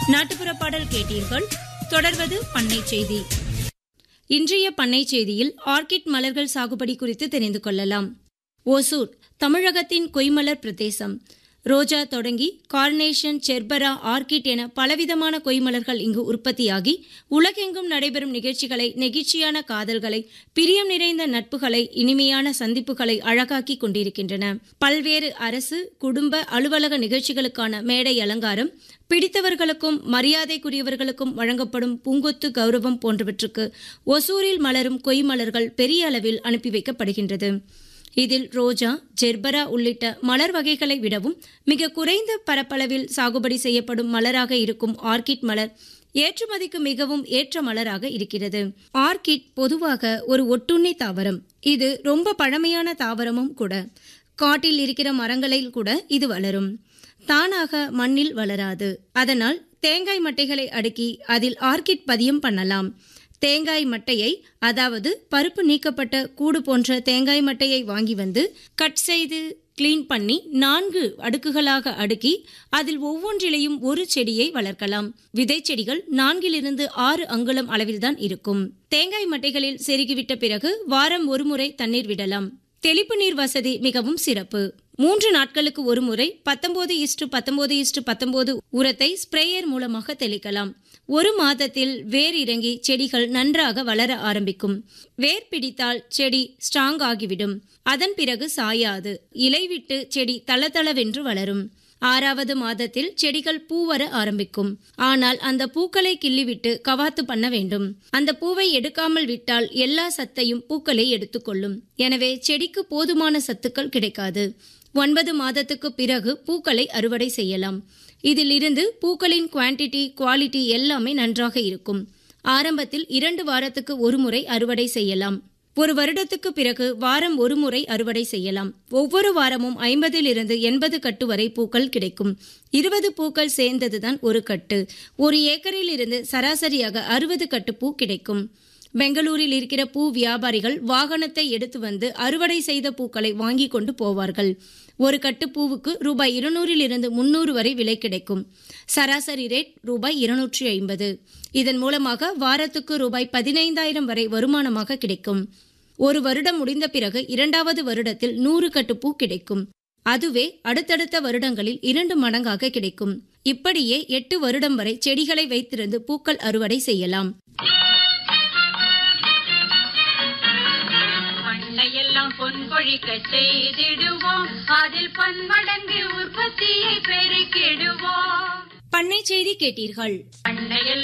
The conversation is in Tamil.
நாட்டுப்புற பாடல் கேட்டீர்கள் தொடர்வது பண்ணை செய்தி இன்றைய பண்ணை செய்தியில் ஆர்கிட் மலர்கள் சாகுபடி குறித்து தெரிந்து கொள்ளலாம் ஓசூர் தமிழகத்தின் கொய்மலர் பிரதேசம் ரோஜா தொடங்கி கார்னேஷன் செர்பரா ஆர்கிட் என பலவிதமான கொய்மலர்கள் இங்கு உற்பத்தியாகி உலகெங்கும் நடைபெறும் நிகழ்ச்சிகளை நெகிழ்ச்சியான காதல்களை பிரியம் நிறைந்த நட்புகளை இனிமையான சந்திப்புகளை அழகாக்கி கொண்டிருக்கின்றன பல்வேறு அரசு குடும்ப அலுவலக நிகழ்ச்சிகளுக்கான மேடை அலங்காரம் பிடித்தவர்களுக்கும் மரியாதைக்குரியவர்களுக்கும் வழங்கப்படும் பூங்கொத்து கௌரவம் போன்றவற்றுக்கு ஒசூரில் மலரும் கொய்மலர்கள் பெரிய அளவில் அனுப்பி வைக்கப்படுகின்றது இதில் ரோஜா ஜெர்பரா உள்ளிட்ட மலர் வகைகளை விடவும் மிக குறைந்த பரப்பளவில் சாகுபடி செய்யப்படும் மலராக இருக்கும் ஆர்கிட் மலர் ஏற்றுமதிக்கு மிகவும் ஏற்ற மலராக இருக்கிறது ஆர்கிட் பொதுவாக ஒரு ஒட்டுண்ணி தாவரம் இது ரொம்ப பழமையான தாவரமும் கூட காட்டில் இருக்கிற மரங்களில் கூட இது வளரும் தானாக மண்ணில் வளராது அதனால் தேங்காய் மட்டைகளை அடுக்கி அதில் ஆர்கிட் பதியம் பண்ணலாம் தேங்காய் மட்டையை அதாவது பருப்பு நீக்கப்பட்ட கூடு போன்ற தேங்காய் மட்டையை வாங்கி வந்து கட் செய்து கிளீன் பண்ணி நான்கு அடுக்குகளாக அடுக்கி அதில் ஒவ்வொன்றிலையும் ஒரு செடியை வளர்க்கலாம் விதை செடிகள் நான்கிலிருந்து ஆறு அங்குலம் அளவில்தான் இருக்கும் தேங்காய் மட்டைகளில் செருகிவிட்ட பிறகு வாரம் ஒரு முறை தண்ணீர் விடலாம் தெளிப்பு நீர் வசதி மிகவும் சிறப்பு மூன்று நாட்களுக்கு ஒரு முறை பத்தொன்பது இஸ்டு பத்தொன்பது இஸ்டு பத்தொன்பது உரத்தை ஸ்ப்ரேயர் மூலமாக தெளிக்கலாம் ஒரு மாதத்தில் வேர் இறங்கி செடிகள் நன்றாக வளர ஆரம்பிக்கும் வேர் பிடித்தால் செடி ஸ்ட்ராங் ஆகிவிடும் அதன் பிறகு சாயாது இலை விட்டு செடி தளதளவென்று வளரும் ஆறாவது மாதத்தில் செடிகள் பூவர ஆரம்பிக்கும் ஆனால் அந்த பூக்களை கிள்ளிவிட்டு கவாத்து பண்ண வேண்டும் அந்த பூவை எடுக்காமல் விட்டால் எல்லா சத்தையும் பூக்களை எடுத்துக்கொள்ளும் எனவே செடிக்கு போதுமான சத்துக்கள் கிடைக்காது ஒன்பது மாதத்துக்கு பிறகு பூக்களை அறுவடை செய்யலாம் இதிலிருந்து பூக்களின் குவான்டிட்டி குவாலிட்டி எல்லாமே நன்றாக இருக்கும் ஆரம்பத்தில் இரண்டு வாரத்துக்கு ஒரு முறை அறுவடை செய்யலாம் ஒரு வருடத்துக்கு பிறகு வாரம் ஒரு முறை அறுவடை செய்யலாம் ஒவ்வொரு வாரமும் ஐம்பதில் இருந்து எண்பது கட்டு வரை பூக்கள் கிடைக்கும் இருபது பூக்கள் சேர்ந்ததுதான் ஒரு கட்டு ஒரு ஏக்கரில் இருந்து சராசரியாக அறுபது கட்டு பூ கிடைக்கும் பெங்களூரில் இருக்கிற பூ வியாபாரிகள் வாகனத்தை எடுத்து வந்து அறுவடை செய்த பூக்களை வாங்கி கொண்டு போவார்கள் ஒரு கட்டு பூவுக்கு ரூபாய் இருநூறில் இருந்து முன்னூறு வரை விலை கிடைக்கும் சராசரி ரேட் ரூபாய் இருநூற்றி ஐம்பது இதன் மூலமாக வாரத்துக்கு ரூபாய் பதினைந்தாயிரம் வரை வருமானமாக கிடைக்கும் ஒரு வருடம் முடிந்த பிறகு இரண்டாவது வருடத்தில் நூறு கட்டு பூ கிடைக்கும் அதுவே அடுத்தடுத்த வருடங்களில் இரண்டு மடங்காக கிடைக்கும் இப்படியே எட்டு வருடம் வரை செடிகளை வைத்திருந்து பூக்கள் அறுவடை செய்யலாம் எல்லாம் பொன் பொழிக்க செய்திடுவோம் அதில் பன்மடங்கு உற்பத்தியை பெருக்கிடுவோம் பண்ணை செய்தி கேட்டீர்கள் பண்ணையெல்லாம்